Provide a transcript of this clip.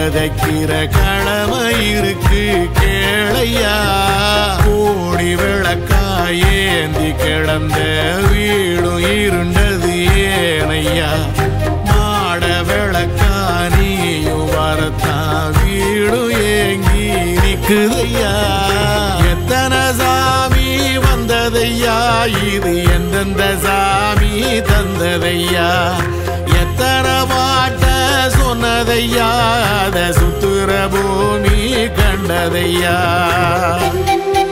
விதைக்கிற கடமை இருக்கு கேளையா கோடி விளக்காய் ஏந்தி கிடந்த வீடும் இருண்டது ஏனையா மாட விளக்கா நீயும் வரத்தான் வீடும் ஏங்கி நிக்குதையா எத்தனை சாமி வந்ததையா இது எந்தெந்த சாமி தந்ததையா எத்தனை பாட்ட சொன்னதையா அத சுத்துற பூமி கண்டதையா